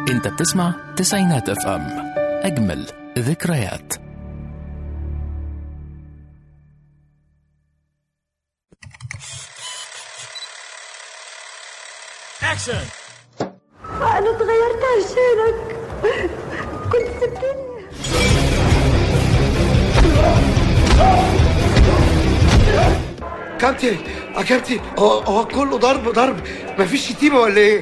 انت بتسمع تسعينات اف ام اجمل ذكريات اكشن أنا اتغيرت عشانك كنت سبتني كابتن يا كابتن هو هو كله ضرب ضرب مفيش شتيمه ولا ايه؟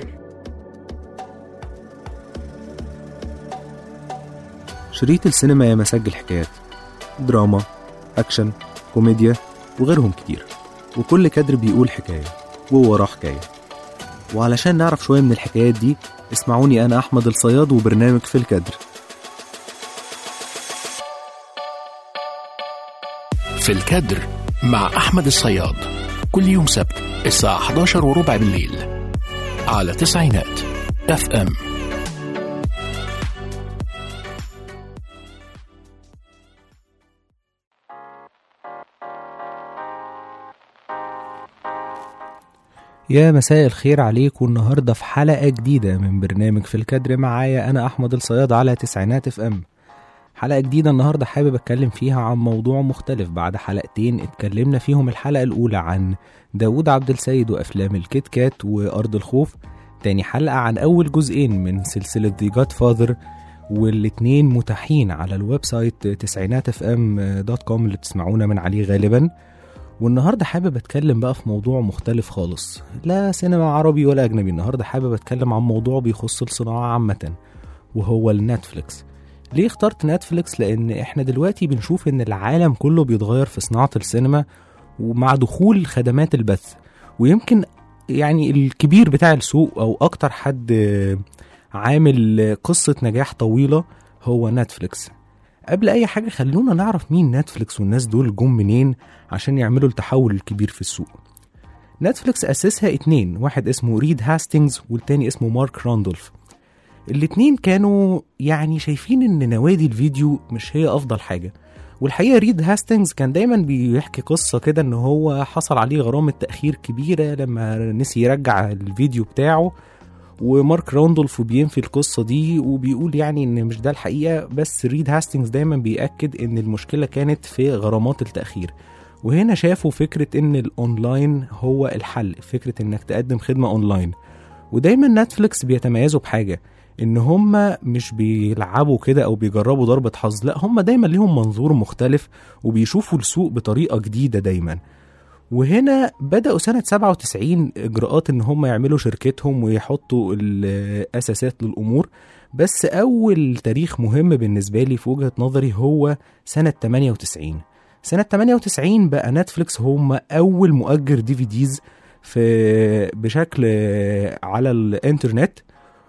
شريط السينما يا مسجل حكايات دراما أكشن كوميديا وغيرهم كتير وكل كادر بيقول حكاية ووراه حكاية وعلشان نعرف شوية من الحكايات دي اسمعوني أنا أحمد الصياد وبرنامج في الكادر في الكادر مع احمد الصياد كل يوم سبت الساعة 11 وربع بالليل على تسعينات اف ام يا مساء الخير عليكم النهاردة في حلقة جديدة من برنامج في الكادر معايا أنا أحمد الصياد على تسعينات اف ام حلقة جديدة النهاردة حابب أتكلم فيها عن موضوع مختلف بعد حلقتين اتكلمنا فيهم الحلقة الأولى عن داوود عبد السيد وأفلام الكيت كات وأرض الخوف تاني حلقة عن أول جزئين من سلسلة The Godfather والاتنين متاحين على الويب سايت تسعينات اف ام دوت كوم اللي بتسمعونا من عليه غالبا والنهارده حابب اتكلم بقى في موضوع مختلف خالص لا سينما عربي ولا اجنبي النهارده حابب اتكلم عن موضوع بيخص الصناعه عامه وهو النتفليكس ليه اخترت نتفليكس لان احنا دلوقتي بنشوف ان العالم كله بيتغير في صناعه السينما ومع دخول خدمات البث ويمكن يعني الكبير بتاع السوق او اكتر حد عامل قصه نجاح طويله هو نتفليكس قبل اي حاجه خلونا نعرف مين نتفليكس والناس دول جم منين عشان يعملوا التحول الكبير في السوق نتفليكس اسسها اتنين واحد اسمه ريد هاستنجز والتاني اسمه مارك راندولف الاتنين كانوا يعني شايفين ان نوادي الفيديو مش هي افضل حاجه والحقيقه ريد هاستنجز كان دايما بيحكي قصه كده ان هو حصل عليه غرامه تاخير كبيره لما نسي يرجع الفيديو بتاعه ومارك راندولف بينفي القصة دي وبيقول يعني ان مش ده الحقيقة بس ريد هاستنجز دايما بيأكد ان المشكلة كانت في غرامات التأخير وهنا شافوا فكرة ان الاونلاين هو الحل فكرة انك تقدم خدمة اونلاين ودايما نتفليكس بيتميزوا بحاجة ان هم مش بيلعبوا كده او بيجربوا ضربة حظ لا هم دايما ليهم منظور مختلف وبيشوفوا السوق بطريقة جديدة دايما وهنا بدأوا سنة 97 إجراءات إن هم يعملوا شركتهم ويحطوا الأساسات للأمور بس أول تاريخ مهم بالنسبة لي في وجهة نظري هو سنة 98 سنة 98 بقى نتفليكس هم أول مؤجر دي في ديز في بشكل على الإنترنت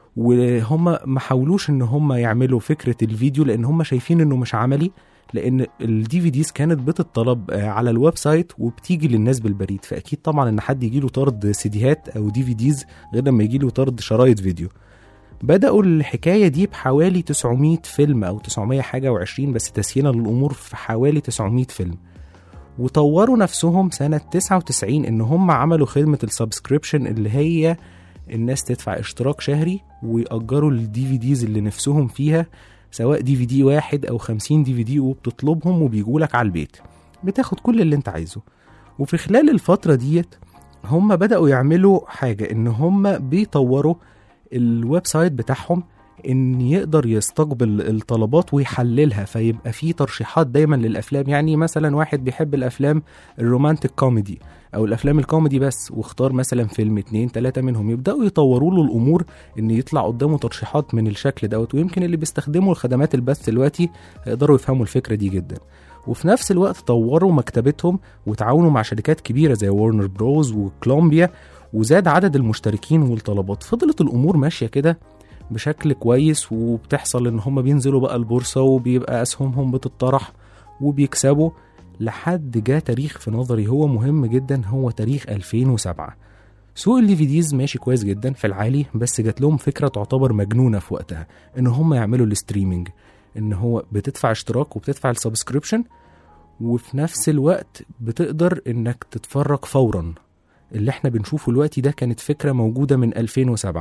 وهم ما حاولوش ان هم يعملوا فكره الفيديو لان هم شايفين انه مش عملي لان الدي في ديز كانت بتطلب على الويب سايت وبتيجي للناس بالبريد فاكيد طبعا ان حد يجي له طرد سيديهات او دي في ديز غير لما يجي له طرد شرايط فيديو بدأوا الحكاية دي بحوالي 900 فيلم أو 900 حاجة وعشرين بس تسهيلا للأمور في حوالي 900 فيلم وطوروا نفسهم سنة 99 إن هم عملوا خدمة السبسكريبشن اللي هي الناس تدفع اشتراك شهري ويأجروا الدي في ديز اللي نفسهم فيها سواء دي في دي واحد او خمسين دي في دي وبتطلبهم وبيجولك على البيت بتاخد كل اللي انت عايزه وفي خلال الفترة ديت هم بدأوا يعملوا حاجة ان هم بيطوروا الويب سايت بتاعهم ان يقدر يستقبل الطلبات ويحللها فيبقى فيه ترشيحات دايما للافلام يعني مثلا واحد بيحب الافلام الرومانتك كوميدي او الافلام الكوميدي بس واختار مثلا فيلم اتنين تلاتة منهم يبداوا يطوروا له الامور ان يطلع قدامه ترشيحات من الشكل دوت ويمكن اللي بيستخدموا الخدمات البث دلوقتي هيقدروا يفهموا الفكره دي جدا وفي نفس الوقت طوروا مكتبتهم وتعاونوا مع شركات كبيره زي وارنر بروز وكولومبيا وزاد عدد المشتركين والطلبات فضلت الامور ماشيه كده بشكل كويس وبتحصل ان هم بينزلوا بقى البورصه وبيبقى اسهمهم بتطرح وبيكسبوا لحد جه تاريخ في نظري هو مهم جدا هو تاريخ 2007 سوق الدي في ديز ماشي كويس جدا في العالي بس جات لهم فكره تعتبر مجنونه في وقتها ان هم يعملوا الستريمينج ان هو بتدفع اشتراك وبتدفع السبسكريبشن وفي نفس الوقت بتقدر انك تتفرج فورا اللي احنا بنشوفه دلوقتي ده كانت فكره موجوده من 2007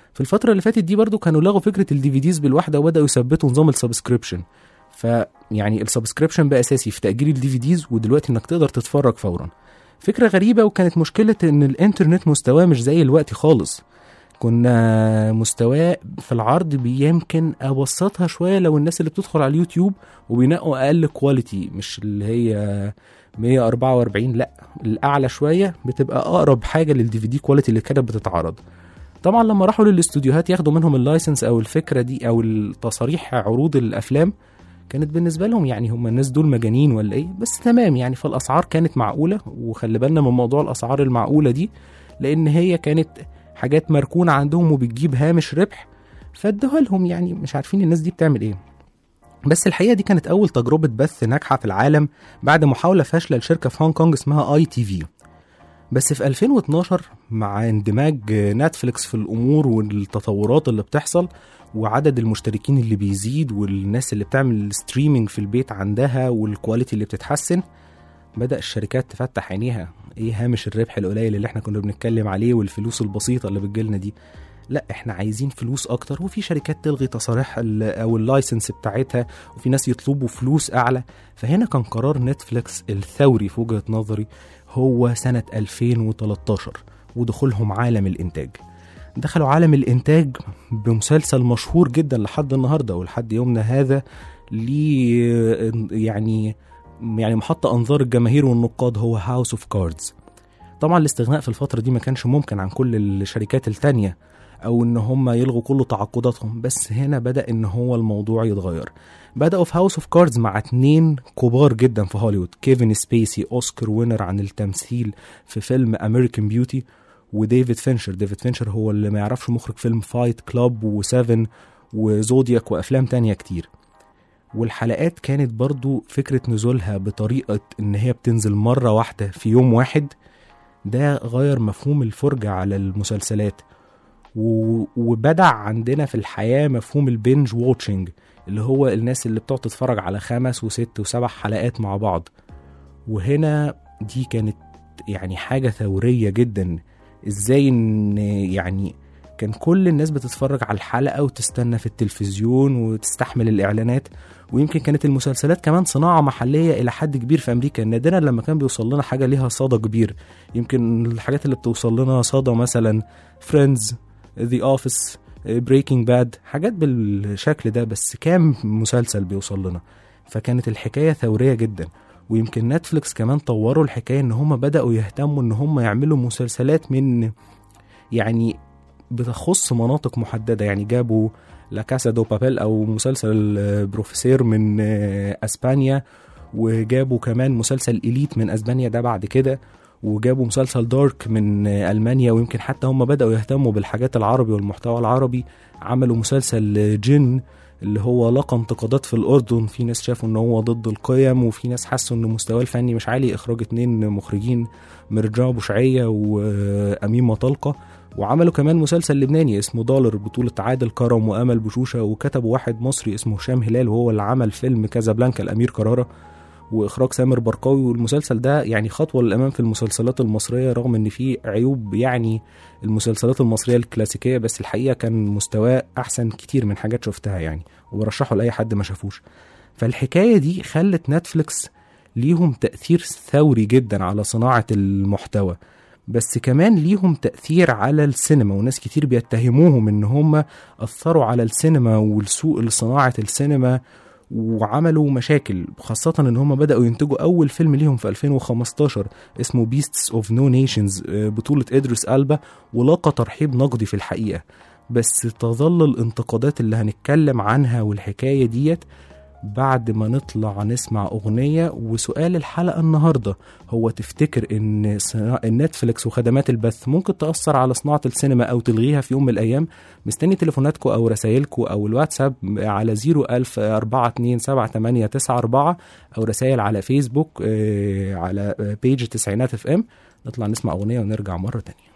في الفتره اللي فاتت دي برضو كانوا لغوا فكره الدي في ديز بالواحده وبداوا يثبتوا نظام السبسكريبشن فيعني السبسكريبشن بقى اساسي في تاجير الدي في ديز ودلوقتي انك تقدر تتفرج فورا فكره غريبه وكانت مشكله ان الانترنت مستواه مش زي الوقت خالص كنا مستواه في العرض يمكن ابسطها شويه لو الناس اللي بتدخل على اليوتيوب وبينقوا اقل كواليتي مش اللي هي 144 لا الاعلى شويه بتبقى اقرب حاجه للدي في دي كواليتي اللي كانت بتتعرض طبعا لما راحوا للاستوديوهات ياخدوا منهم اللايسنس او الفكره دي او التصاريح عروض الافلام كانت بالنسبه لهم يعني هم الناس دول مجانين ولا ايه بس تمام يعني فالاسعار كانت معقوله وخلي بالنا من موضوع الاسعار المعقوله دي لان هي كانت حاجات مركونه عندهم وبتجيب هامش ربح فادوها لهم يعني مش عارفين الناس دي بتعمل ايه بس الحقيقه دي كانت اول تجربه بث ناجحه في العالم بعد محاوله فاشله لشركه في هونج كونج اسمها اي تي في بس في 2012 مع اندماج نتفليكس في الامور والتطورات اللي بتحصل وعدد المشتركين اللي بيزيد والناس اللي بتعمل ستريمينج في البيت عندها والكواليتي اللي بتتحسن بدأ الشركات تفتح عينيها ايه هامش الربح القليل اللي احنا كنا بنتكلم عليه والفلوس البسيطة اللي بتجيلنا دي لا احنا عايزين فلوس اكتر وفي شركات تلغي تصاريح ال- او اللايسنس بتاعتها وفي ناس يطلبوا فلوس اعلى فهنا كان قرار نتفليكس الثوري في وجهة نظري هو سنة 2013 ودخولهم عالم الانتاج دخلوا عالم الانتاج بمسلسل مشهور جدا لحد النهارده ولحد يومنا هذا ليه يعني يعني محط انظار الجماهير والنقاد هو هاوس اوف كاردز طبعا الاستغناء في الفتره دي ما كانش ممكن عن كل الشركات التانية او ان هم يلغوا كل تعاقداتهم بس هنا بدا ان هو الموضوع يتغير بداوا في هاوس اوف كاردز مع اتنين كبار جدا في هوليوود كيفن سبيسي اوسكار وينر عن التمثيل في فيلم امريكان بيوتي وديفيد فينشر ديفيد فينشر هو اللي ما يعرفش مخرج فيلم فايت كلاب و7 وزودياك وافلام تانية كتير والحلقات كانت برضو فكرة نزولها بطريقة ان هي بتنزل مرة واحدة في يوم واحد ده غير مفهوم الفرجة على المسلسلات و... وبدع عندنا في الحياة مفهوم البنج واتشنج اللي هو الناس اللي بتقعد تتفرج على خمس وست وسبع حلقات مع بعض وهنا دي كانت يعني حاجة ثورية جدا ازاي ان يعني كان كل الناس بتتفرج على الحلقة وتستنى في التلفزيون وتستحمل الإعلانات ويمكن كانت المسلسلات كمان صناعة محلية إلى حد كبير في أمريكا نادرا لما كان بيوصل لنا حاجة ليها صدى كبير يمكن الحاجات اللي بتوصل لنا صدى مثلا فريندز ذا اوفيس بريكنج باد حاجات بالشكل ده بس كام مسلسل بيوصل لنا فكانت الحكاية ثورية جدا ويمكن نتفليكس كمان طوروا الحكاية ان هم بدأوا يهتموا ان هم يعملوا مسلسلات من يعني بتخص مناطق محددة يعني جابوا لا كاسا دو بابيل او مسلسل آه، بروفيسير من آه، اسبانيا وجابوا كمان مسلسل اليت من اسبانيا ده بعد كده وجابوا مسلسل دارك من آه، المانيا ويمكن حتى هم بداوا يهتموا بالحاجات العربي والمحتوى العربي عملوا مسلسل آه، جن اللي هو لقى انتقادات في الاردن في ناس شافوا ان هو ضد القيم وفي ناس حسوا ان مستواه الفني مش عالي اخراج اتنين مخرجين مرجع بوشعيه وامين مطلقه وعملوا كمان مسلسل لبناني اسمه دولار بطولة عادل كرم وأمل بشوشة وكتبوا واحد مصري اسمه هشام هلال وهو اللي عمل فيلم كازابلانكا الأمير كرارة وإخراج سامر برقاوي والمسلسل ده يعني خطوة للأمام في المسلسلات المصرية رغم إن فيه عيوب يعني المسلسلات المصرية الكلاسيكية بس الحقيقة كان مستواه أحسن كتير من حاجات شفتها يعني وبرشحه لأي حد ما شافوش فالحكاية دي خلت نتفليكس ليهم تأثير ثوري جدا على صناعة المحتوى بس كمان ليهم تأثير على السينما وناس كتير بيتهموهم ان هم أثروا على السينما والسوق لصناعة السينما وعملوا مشاكل خاصة ان هم بدأوا ينتجوا اول فيلم ليهم في 2015 اسمه Beasts of No Nations آه، بطولة ادريس ألبا ولاقى ترحيب نقدي في الحقيقة بس تظل الانتقادات اللي هنتكلم عنها والحكاية ديت بعد ما نطلع نسمع أغنية وسؤال الحلقة النهاردة هو تفتكر إن صنا- نتفليكس وخدمات البث ممكن تأثر على صناعة السينما أو تلغيها في يوم من الأيام مستني تليفوناتكم أو رسائلكم أو الواتساب على 01000 427 أو رسائل على فيسبوك آه، على بيج تسعينات اف ام نطلع نسمع أغنية ونرجع مرة تانية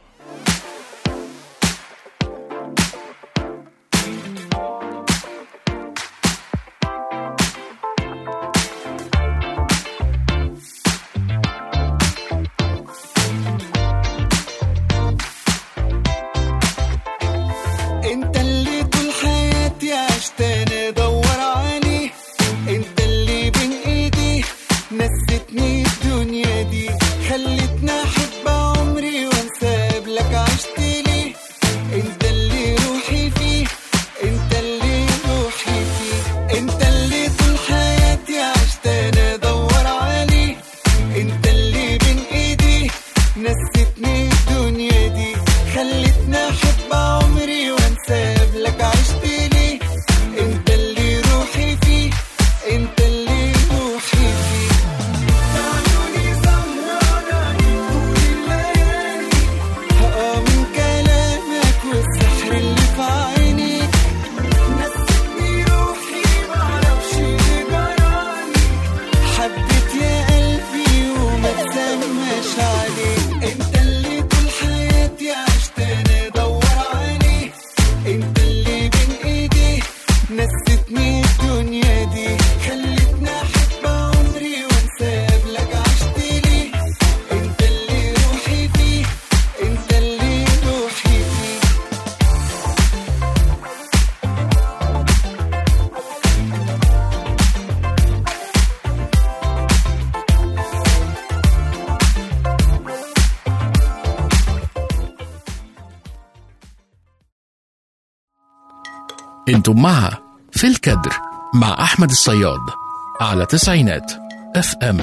انتم مع في الكدر مع أحمد الصياد على تسعينات اف ام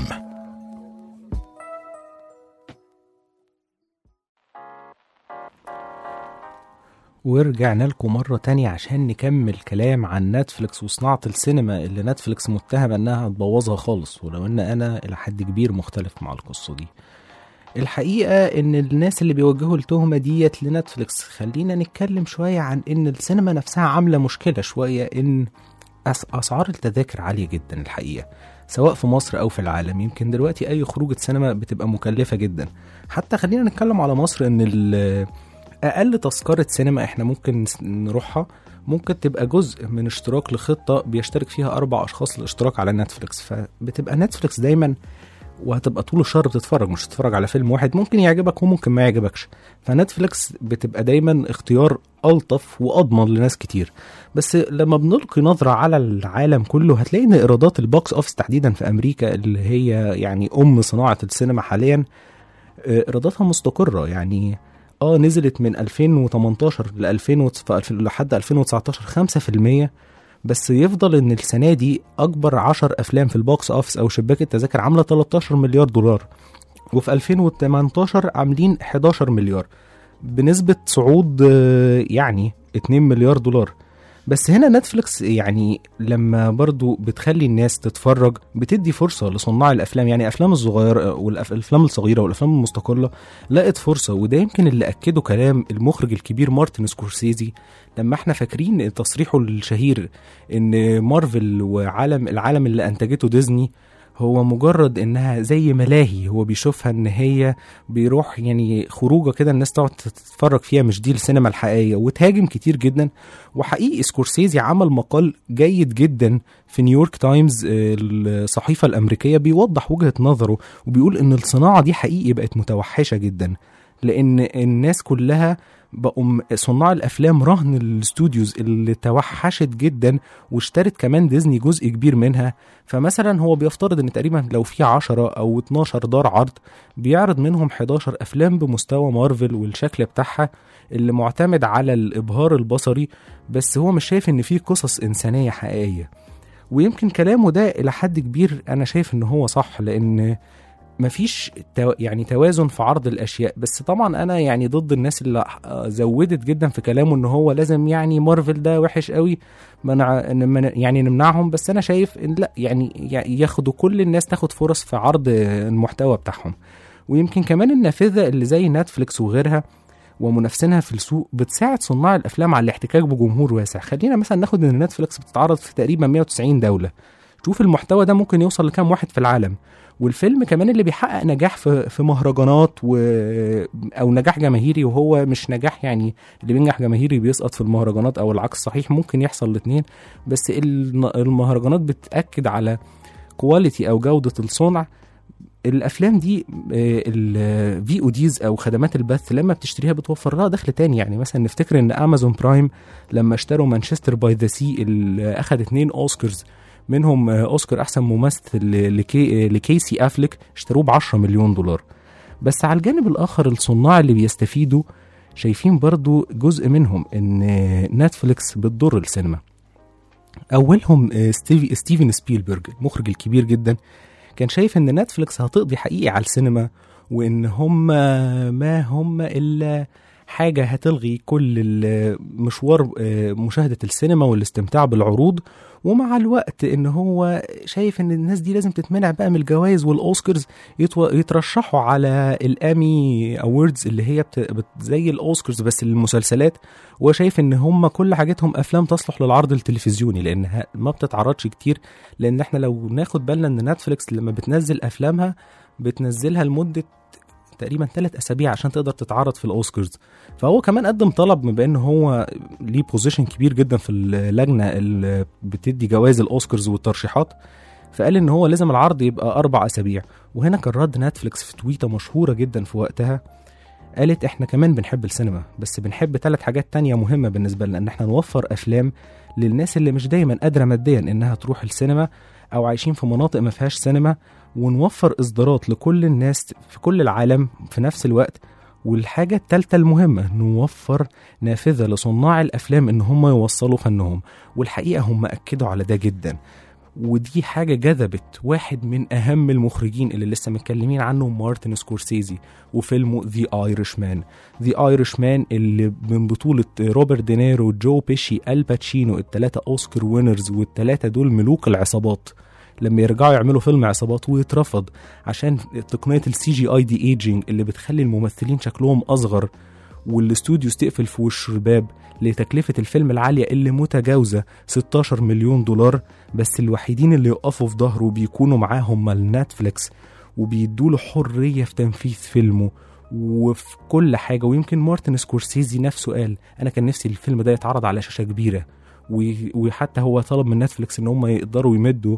ورجعنا لكم مرة تانية عشان نكمل كلام عن نتفليكس وصناعة السينما اللي نتفليكس متهمة انها هتبوظها خالص ولو ان انا الى حد كبير مختلف مع القصة دي الحقيقة ان الناس اللي بيوجهوا التهمة ديت لنتفليكس خلينا نتكلم شوية عن ان السينما نفسها عاملة مشكلة شوية ان أس- اسعار التذاكر عالية جدا الحقيقة سواء في مصر او في العالم يمكن دلوقتي اي خروجة سينما بتبقى مكلفة جدا حتى خلينا نتكلم على مصر ان ال- اقل تذكره سينما احنا ممكن نس- نروحها ممكن تبقى جزء من اشتراك لخطه بيشترك فيها اربع اشخاص للاشتراك على نتفليكس فبتبقى نتفليكس دايما وهتبقى طول الشهر بتتفرج مش تتفرج على فيلم واحد ممكن يعجبك وممكن ما يعجبكش فنتفليكس بتبقى دايما اختيار الطف واضمن لناس كتير بس لما بنلقي نظره على العالم كله هتلاقي ان ايرادات البوكس اوفيس تحديدا في امريكا اللي هي يعني ام صناعه السينما حاليا آه، ايراداتها مستقره يعني اه نزلت من 2018 ل 2000 وت- ف- الف- لحد 2019 5% بس يفضل ان السنه دي اكبر 10 افلام في البوكس اوفيس او شباك التذاكر عامله 13 مليار دولار وفي 2018 عاملين 11 مليار بنسبه صعود آه، يعني 2 مليار دولار بس هنا نتفليكس يعني لما برضو بتخلي الناس تتفرج بتدي فرصة لصناع الأفلام يعني أفلام الصغيرة والأفلام الصغيرة والأفلام المستقلة لقت فرصة وده يمكن اللي أكده كلام المخرج الكبير مارتن سكورسيزي لما احنا فاكرين تصريحه الشهير ان مارفل وعالم العالم اللي انتجته ديزني هو مجرد انها زي ملاهي هو بيشوفها ان هي بيروح يعني خروجه كده الناس تقعد تتفرج فيها مش دي السينما الحقيقيه وتهاجم كتير جدا وحقيقي سكورسيزي عمل مقال جيد جدا في نيويورك تايمز آه، الصحيفه الامريكيه بيوضح وجهه نظره وبيقول ان الصناعه دي حقيقي بقت متوحشه جدا لان الناس كلها بقوا م- صناع الافلام رهن الاستوديوز اللي توحشت جدا واشترت كمان ديزني جزء كبير منها فمثلا هو بيفترض ان تقريبا لو في 10 او 12 دار عرض بيعرض منهم 11 افلام بمستوى مارفل والشكل بتاعها اللي معتمد على الابهار البصري بس هو مش شايف ان في قصص انسانيه حقيقيه ويمكن كلامه ده الى حد كبير انا شايف ان هو صح لان مفيش تو يعني توازن في عرض الاشياء بس طبعا انا يعني ضد الناس اللي زودت جدا في كلامه ان هو لازم يعني مارفل ده وحش قوي منع نمن- يعني نمنعهم بس انا شايف ان لا يعني ي- ياخدوا كل الناس تاخد فرص في عرض المحتوى بتاعهم ويمكن كمان النافذه اللي زي نتفليكس وغيرها ومنافسينها في السوق بتساعد صناع الافلام على الاحتكاك بجمهور واسع خلينا مثلا ناخد ان نتفليكس بتتعرض في تقريبا 190 دوله شوف المحتوى ده ممكن يوصل لكام واحد في العالم والفيلم كمان اللي بيحقق نجاح في في مهرجانات و او نجاح جماهيري وهو مش نجاح يعني اللي بينجح جماهيري بيسقط في المهرجانات او العكس صحيح ممكن يحصل الاثنين بس الن- المهرجانات بتاكد على كواليتي او جوده الصنع الافلام دي الفي او ديز او خدمات البث لما بتشتريها بتوفر لها دخل تاني يعني مثلا نفتكر ان امازون برايم لما اشتروا مانشستر باي ذا سي اللي اخذ اتنين اوسكارز منهم آه، اوسكار احسن ممثل لكي لكيسي افليك اشتروه ب 10 مليون دولار بس على الجانب الاخر الصناع اللي بيستفيدوا شايفين برضو جزء منهم ان نتفليكس بتضر السينما اولهم آه، ستيفي ستيفن سبيلبرج المخرج الكبير جدا كان شايف ان نتفليكس هتقضي حقيقي على السينما وان هم ما هم الا حاجة هتلغي كل المشوار آه، مشاهدة السينما والاستمتاع بالعروض ومع الوقت ان هو شايف ان الناس دي لازم تتمنع بقى من الجوائز والاوسكارز يتو- يترشحوا على الامي اووردز اللي هي بت... بت... زي الاوسكارز بس للمسلسلات وهو شايف ان هم كل حاجتهم افلام تصلح للعرض التلفزيوني لانها ما بتتعرضش كتير لان احنا لو ناخد بالنا ان نتفليكس لما بتنزل افلامها بتنزلها لمده تقريبا ثلاث اسابيع عشان تقدر تتعرض في الاوسكارز فهو كمان قدم طلب بما ان هو ليه بوزيشن كبير جدا في اللجنه اللي بتدي جوائز الاوسكارز والترشيحات فقال ان هو لازم العرض يبقى اربع اسابيع وهنا كان رد نتفليكس في تويته مشهوره جدا في وقتها قالت احنا كمان بنحب السينما بس بنحب ثلاث حاجات تانية مهمة بالنسبة لنا ان احنا نوفر افلام للناس اللي مش دايما قادرة ماديا انها تروح السينما او عايشين في مناطق ما فيهاش سينما ونوفر اصدارات لكل الناس في كل العالم في نفس الوقت والحاجة التالتة المهمة نوفر نافذة لصناع الأفلام إن هم يوصلوا فنهم والحقيقة هم أكدوا على ده جدا ودي حاجة جذبت واحد من أهم المخرجين اللي لسه متكلمين عنه مارتن سكورسيزي وفيلمه ذا ايرش مان ذا ايرش مان اللي من بطولة روبرت دينيرو جو بيشي الباتشينو التلاتة أوسكار وينرز والتلاتة دول ملوك العصابات لما يرجعوا يعملوا فيلم عصابات ويترفض عشان تقنية السي جي اي دي ايجينج اللي بتخلي الممثلين شكلهم أصغر والاستوديو تقفل في وش الباب لتكلفة الفيلم العالية اللي متجاوزة 16 مليون دولار بس الوحيدين اللي يقفوا في ظهره بيكونوا معاه هم النتفليكس وبيدوله حرية في تنفيذ فيلمه وفي كل حاجة ويمكن مارتن سكورسيزي نفسه قال أنا كان نفسي الفيلم ده يتعرض على شاشة كبيرة و- وحتى هو طلب من نتفليكس إن هم يقدروا يمدوا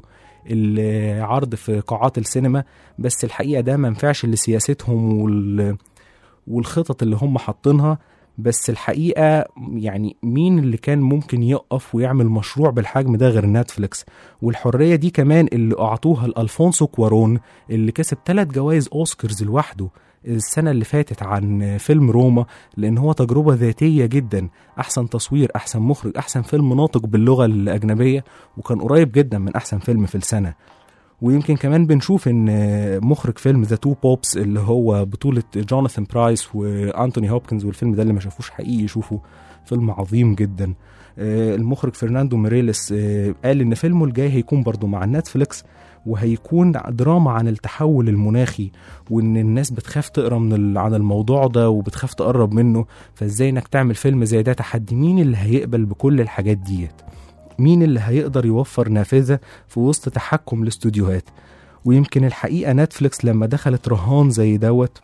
العرض في قاعات السينما بس الحقيقة ده ما ينفعش لسياستهم وال والخطط اللي هم حاطينها بس الحقيقة يعني مين اللي كان ممكن يقف ويعمل مشروع بالحجم ده غير نتفليكس والحرية دي كمان اللي أعطوها لألفونسو كوارون اللي كسب ثلاث جوائز أوسكارز لوحده السنة اللي فاتت عن فيلم روما لأن هو تجربة ذاتية جدا أحسن تصوير أحسن مخرج أحسن فيلم ناطق باللغة الأجنبية وكان قريب جدا من أحسن فيلم في السنة ويمكن كمان بنشوف ان مخرج فيلم ذا تو بوبس اللي هو بطولة جوناثان برايس وانتوني هوبكنز والفيلم ده اللي ما شافوش حقيقي يشوفوا فيلم عظيم جدا آه، المخرج فرناندو ميريلس آه، قال ان فيلمه الجاي هيكون برضو مع نتفليكس وهيكون دراما عن التحول المناخي وان الناس بتخاف تقرا من ال- عن الموضوع ده وبتخاف تقرب منه فازاي انك تعمل فيلم زي ده تحدي مين اللي هيقبل بكل الحاجات ديت مين اللي هيقدر يوفر نافذة في وسط تحكم الاستوديوهات ويمكن الحقيقة نتفليكس لما دخلت رهان زي دوت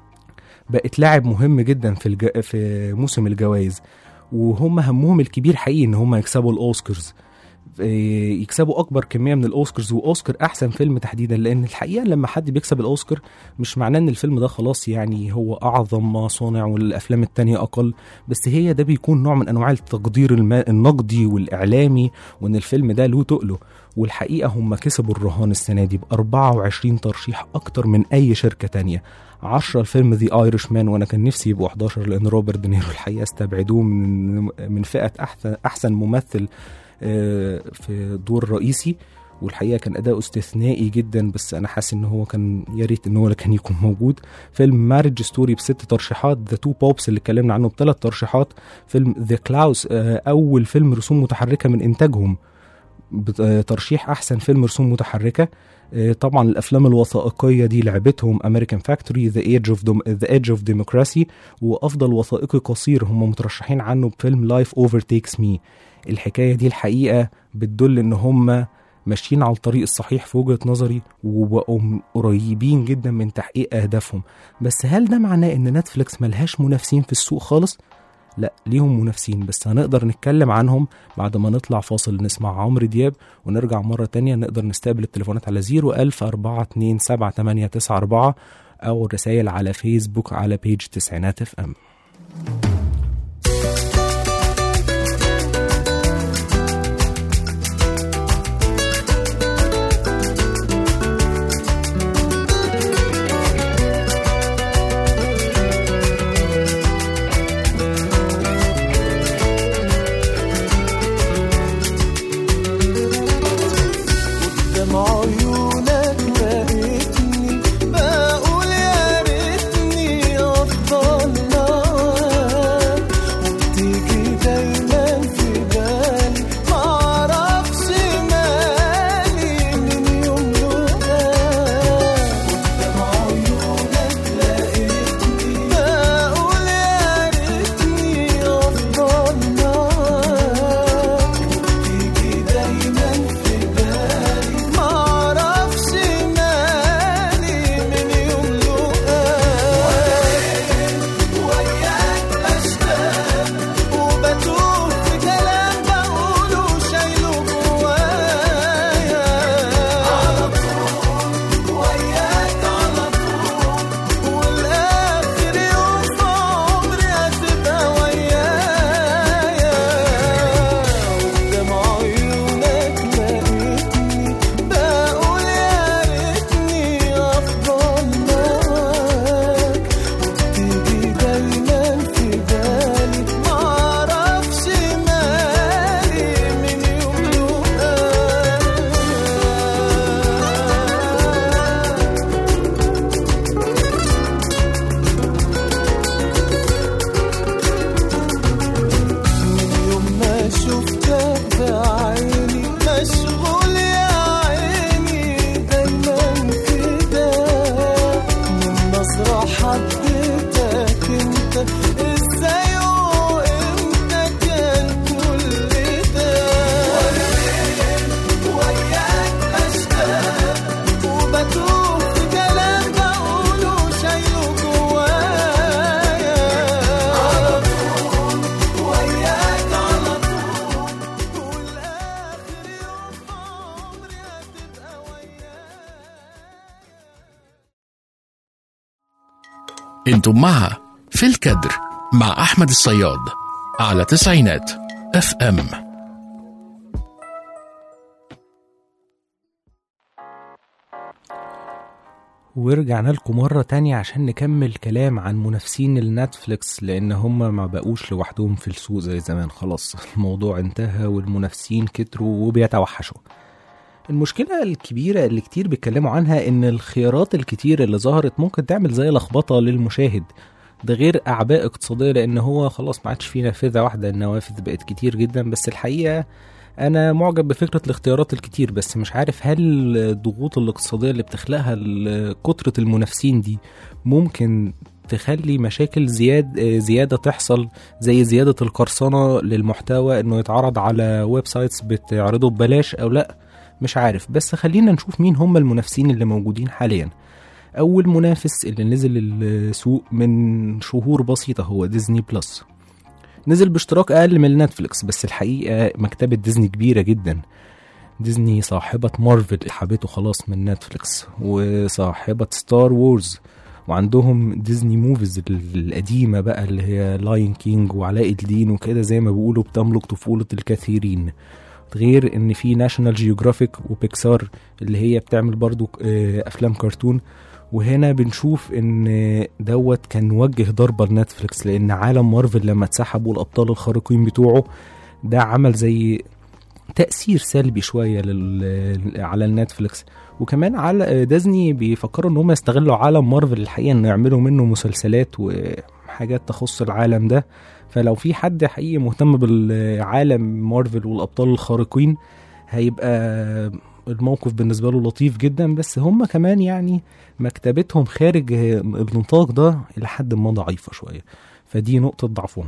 بقت لاعب مهم جدا في الج... في موسم الجوائز وهم همهم الكبير حقيقي ان هم يكسبوا الاوسكارز إيه، يكسبوا اكبر كميه من الاوسكارز واوسكار احسن فيلم تحديدا لان الحقيقه لما حد بيكسب الاوسكار مش معناه ان الفيلم ده خلاص يعني هو اعظم ما صنع والافلام التانية اقل بس هي ده بيكون نوع من انواع التقدير الما- النقدي والاعلامي وان الفيلم ده له تقله والحقيقه هم كسبوا الرهان السنه دي ب 24 ترشيح اكتر من اي شركه تانية 10 الفيلم ذا ايرش مان وانا كان نفسي يبقوا 11 لان روبرت دينيرو الحقيقه استبعدوه من من فئه احسن احسن ممثل آه، في دور رئيسي والحقيقه كان اداؤه استثنائي جدا بس انا حاسس ان هو كان يا ريت ان هو اللي كان يكون موجود فيلم مارج ستوري بست ترشيحات ذا تو بوبس اللي اتكلمنا عنه بثلاث ترشيحات فيلم ذا كلاوس اول فيلم رسوم متحركه من انتاجهم بت- آه، ترشيح احسن فيلم رسوم متحركه آه، طبعا الافلام الوثائقيه دي لعبتهم امريكان فاكتوري ذا ايدج اوف ذا ايدج اوف ديموكراسي وافضل وثائقي قصير هم مترشحين عنه بفيلم لايف اوفر تيكس مي الحكايه دي الحقيقه بتدل ان هم ماشيين على الطريق الصحيح في وجهه نظري وبقوا م- قريبين جدا من تحقيق اهدافهم بس هل ده معناه ان نتفليكس ملهاش منافسين في السوق خالص لا ليهم منافسين بس هنقدر نتكلم عنهم بعد ما نطلع فاصل نسمع عمرو دياب ونرجع مرة تانية نقدر نستقبل التليفونات على 01000 427 أو الرسائل على فيسبوك على بيج تسعينات اف ام قدام عيونك لقيتني بقول يا ريتني افضل معاك انتم مع في الكدر مع أحمد الصياد على تسعينات اف ام ورجعنا لكم مرة تانية عشان نكمل كلام عن منافسين النتفليكس لأن هم ما بقوش لوحدهم في السوق زي زمان خلاص الموضوع انتهى والمنافسين كتروا وبيتوحشوا المشكلة الكبيرة اللي كتير بيتكلموا عنها إن الخيارات الكتير اللي ظهرت ممكن تعمل زي لخبطة للمشاهد ده غير أعباء اقتصادية لأن هو خلاص ما عادش في نافذة واحدة النوافذ بقت كتير جدا بس الحقيقة أنا معجب بفكرة الاختيارات الكتير بس مش عارف هل الضغوط الاقتصادية اللي بتخلقها ال- كترة المنافسين دي ممكن تخلي مشاكل زياد زيادة تحصل زي زيادة القرصنة للمحتوى انه يتعرض على ويب سايتس بتعرضه ببلاش او لا مش عارف بس خلينا نشوف مين هم المنافسين اللي موجودين حاليا اول منافس اللي نزل السوق من شهور بسيطة هو ديزني بلس نزل باشتراك اقل من نتفليكس بس الحقيقة مكتبة ديزني كبيرة جدا ديزني صاحبة مارفل حبته خلاص من نتفليكس وصاحبة ستار وورز وعندهم ديزني موفيز القديمة بقى اللي هي لاين كينج وعلاء الدين وكده زي ما بيقولوا بتملك طفولة الكثيرين غير ان في ناشونال جيوغرافيك وبيكسار اللي هي بتعمل برضو آه، افلام كرتون وهنا بنشوف ان دوت كان وجه ضربة لنتفليكس لان عالم مارفل لما اتسحبوا الابطال الخارقين بتوعه ده عمل زي تأثير سلبي شوية لل... على النتفليكس وكمان على ديزني بيفكروا ان هم يستغلوا عالم مارفل الحقيقة انه يعملوا منه مسلسلات وحاجات تخص العالم ده فلو في حد حقيقي مهتم بالعالم مارفل والابطال الخارقين هيبقى الموقف بالنسبة له لطيف جدا بس هم كمان يعني مكتبتهم خارج النطاق ده إلى حد ما ضعيفة شوية فدي نقطة ضعفهم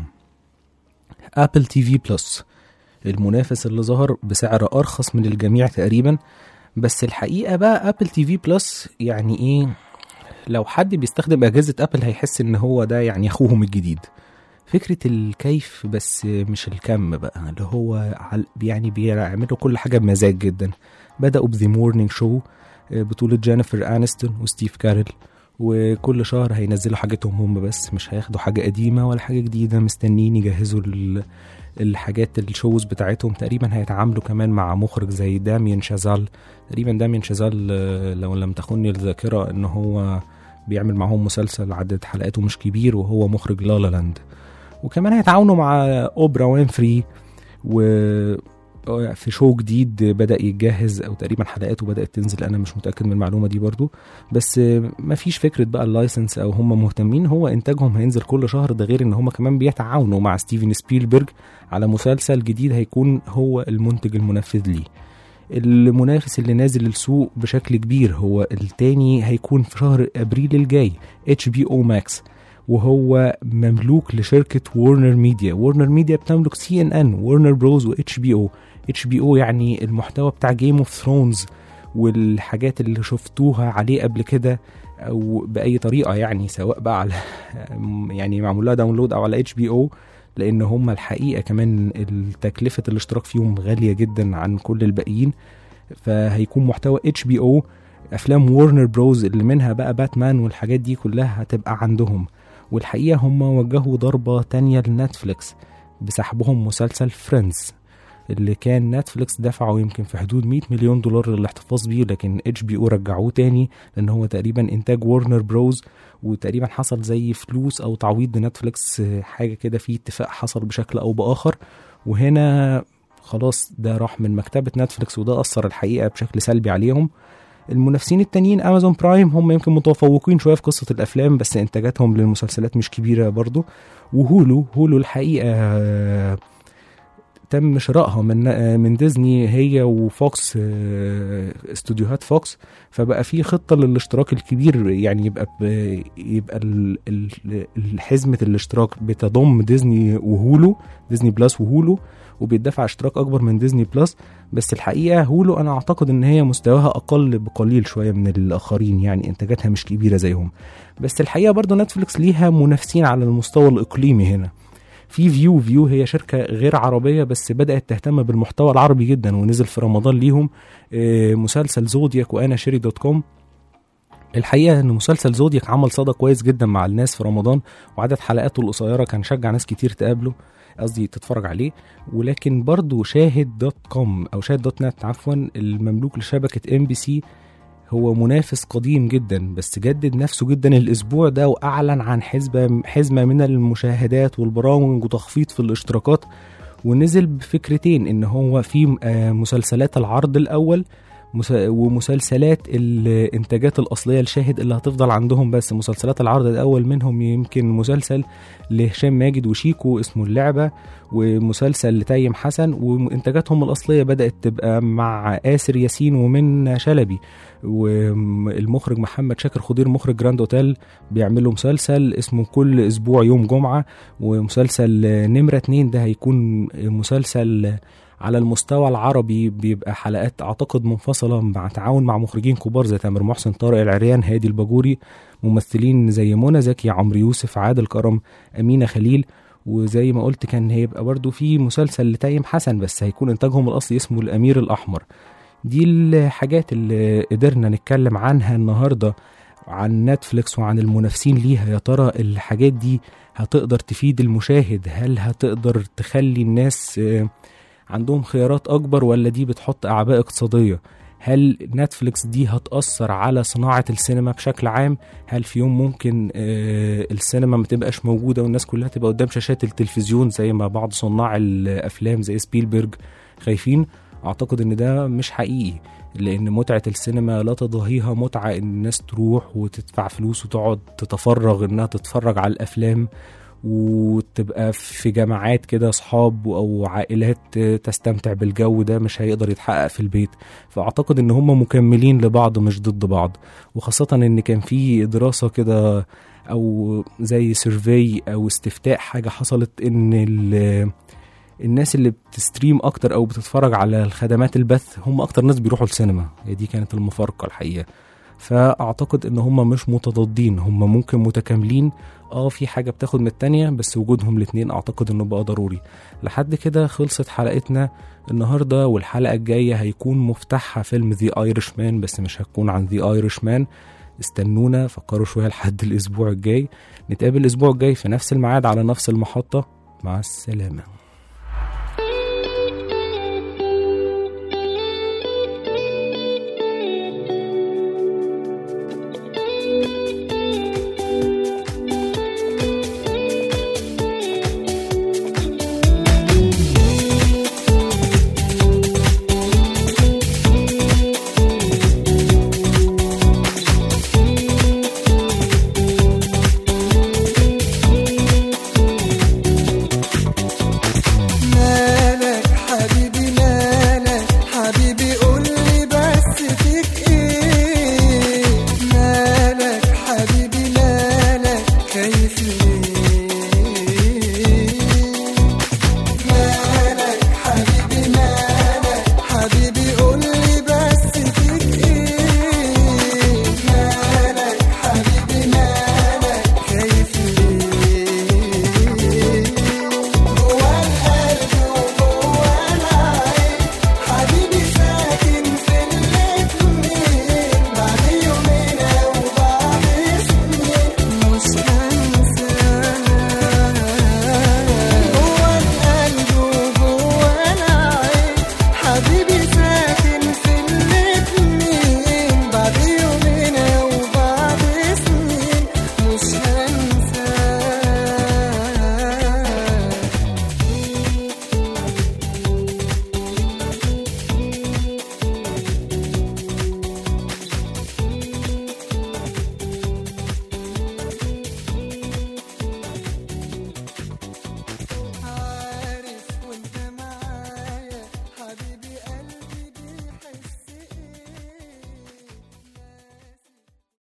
ابل تي في بلس المنافس اللي ظهر بسعر ارخص من الجميع تقريبا بس الحقيقه بقى ابل تي في بلس يعني ايه لو حد بيستخدم اجهزه ابل هيحس ان هو ده يعني اخوهم الجديد فكرة الكيف بس مش الكم بقى اللي هو عل- يعني بيعملوا كل حاجة بمزاج جدا بدأوا بذا مورنينج شو بطولة جينيفر انستون وستيف كارل وكل شهر هينزلوا حاجتهم هم بس مش هياخدوا حاجة قديمة ولا حاجة جديدة مستنيين يجهزوا ال- الحاجات الشوز بتاعتهم تقريبا هيتعاملوا كمان مع مخرج زي داميان شازال تقريبا داميان شازال آه، لو لم تخني الذاكرة ان هو بيعمل معاهم مسلسل عدد حلقاته مش كبير وهو مخرج لالا لاند وكمان هيتعاونوا مع اوبرا وينفري و في شو جديد بدأ يتجهز او تقريبا حلقاته بدأت تنزل انا مش متأكد من المعلومة دي برضو بس ما فيش فكرة بقى اللايسنس او هم مهتمين هو انتاجهم هينزل كل شهر ده غير ان هم كمان بيتعاونوا مع ستيفن سبيلبرج على مسلسل جديد هيكون هو المنتج المنفذ ليه المنافس اللي نازل السوق بشكل كبير هو التاني هيكون في شهر ابريل الجاي اتش بي او ماكس وهو مملوك لشركة وورنر ميديا وورنر ميديا بتملك سي ان ان وورنر بروز و اتش بي او اتش بي او يعني المحتوى بتاع جيم اوف ثرونز والحاجات اللي شفتوها عليه قبل كده او باي طريقه يعني سواء بقى على يعني معمول لها داونلود او على اتش بي او لان هم الحقيقه كمان تكلفه الاشتراك فيهم غاليه جدا عن كل الباقيين فهيكون محتوى اتش بي او افلام وورنر بروز اللي منها بقى باتمان والحاجات دي كلها هتبقى عندهم والحقيقه هم وجهوا ضربه تانية لنتفليكس بسحبهم مسلسل فريندز اللي كان نتفليكس دفعوا يمكن في حدود 100 مليون دولار للاحتفاظ بيه لكن اتش بي او رجعوه تاني لان هو تقريبا انتاج وورنر بروز وتقريبا حصل زي فلوس او تعويض لنتفليكس حاجه كده في اتفاق حصل بشكل او باخر وهنا خلاص ده راح من مكتبه نتفليكس وده اثر الحقيقه بشكل سلبي عليهم المنافسين التانيين امازون برايم هم يمكن متفوقين شويه في قصه الافلام بس انتاجاتهم للمسلسلات مش كبيره برضو وهولو هولو الحقيقه تم شرائها من من ديزني هي وفوكس استوديوهات فوكس فبقى في خطه للاشتراك الكبير يعني يبقى يبقى حزمه الاشتراك بتضم ديزني وهولو ديزني بلس وهولو وبيدفع اشتراك اكبر من ديزني بلس بس الحقيقه هولو انا اعتقد ان هي مستواها اقل بقليل شويه من الاخرين يعني انتاجاتها مش كبيره زيهم بس الحقيقه برضه نتفليكس ليها منافسين على المستوى الاقليمي هنا في فيو فيو هي شركة غير عربية بس بدأت تهتم بالمحتوى العربي جدا ونزل في رمضان ليهم مسلسل زودياك وأنا شيري دوت كوم الحقيقه ان مسلسل زودياك عمل صدى كويس جدا مع الناس في رمضان وعدد حلقاته القصيره كان شجع ناس كتير تقابله قصدي تتفرج عليه ولكن برضه شاهد دوت كوم او شاهد دوت نت عفوا المملوك لشبكه ام بي سي هو منافس قديم جدا بس جدد نفسه جدا الاسبوع ده واعلن عن حزبه حزمه من المشاهدات والبرامج وتخفيض في الاشتراكات ونزل بفكرتين ان هو في آه، مسلسلات العرض الاول مس- ومسلسلات الانتاجات الاصليه لشاهد اللي هتفضل عندهم بس مسلسلات العرض الاول منهم يمكن مسلسل لهشام ماجد وشيكو اسمه اللعبه ومسلسل لتيم حسن وانتاجاتهم الاصليه بدات تبقى مع آسر ياسين ومن شلبي والمخرج محمد شاكر خضير مخرج جراند اوتيل بيعملوا مسلسل اسمه كل اسبوع يوم جمعه ومسلسل نمره اتنين ده هيكون مسلسل على المستوى العربي بيبقى حلقات اعتقد منفصله مع تعاون مع مخرجين كبار زي تامر محسن طارق العريان هادي الباجوري ممثلين زي منى زكي عمرو يوسف عادل كرم امينه خليل وزي ما قلت كان هيبقى برضو في مسلسل لتيم حسن بس هيكون انتاجهم الاصلي اسمه الامير الاحمر دي الحاجات اللي قدرنا نتكلم عنها النهارده عن نتفليكس وعن المنافسين ليها يا ترى الحاجات دي هتقدر تفيد المشاهد هل هتقدر تخلي الناس آه، عندهم خيارات اكبر ولا دي بتحط اعباء اقتصاديه هل نتفليكس دي هتأثر على صناعة السينما بشكل عام؟ هل في يوم ممكن آه، السينما ما تبقاش موجودة والناس كلها تبقى قدام شاشات التلفزيون زي ما بعض صناع الأفلام زي سبيلبرج خايفين؟ أعتقد إن ده مش حقيقي لأن متعة السينما لا تضاهيها متعة إن الناس تروح وتدفع فلوس وتقعد تتفرغ إنها تتفرج على الأفلام وتبقى في جماعات كده اصحاب او عائلات تستمتع بالجو ده مش هيقدر يتحقق في البيت فاعتقد ان هم مكملين لبعض مش ضد بعض وخاصة ان كان في دراسة كده او زي سيرفي او استفتاء حاجة حصلت ان ال- الناس اللي بتستريم اكتر او بتتفرج على الخدمات البث هم اكتر ناس بيروحوا السينما هي دي كانت المفارقة الحقيقة فاعتقد ان هم مش متضادين هم ممكن متكاملين اه في حاجه بتاخد من التانية بس وجودهم الاتنين اعتقد انه بقى ضروري لحد كده خلصت حلقتنا النهارده والحلقه الجايه هيكون مفتاحها فيلم ذا ايرش مان بس مش هتكون عن ذا ايرش مان استنونا فكروا شويه لحد الاسبوع الجاي نتقابل الاسبوع الجاي في نفس الميعاد على نفس المحطه مع السلامه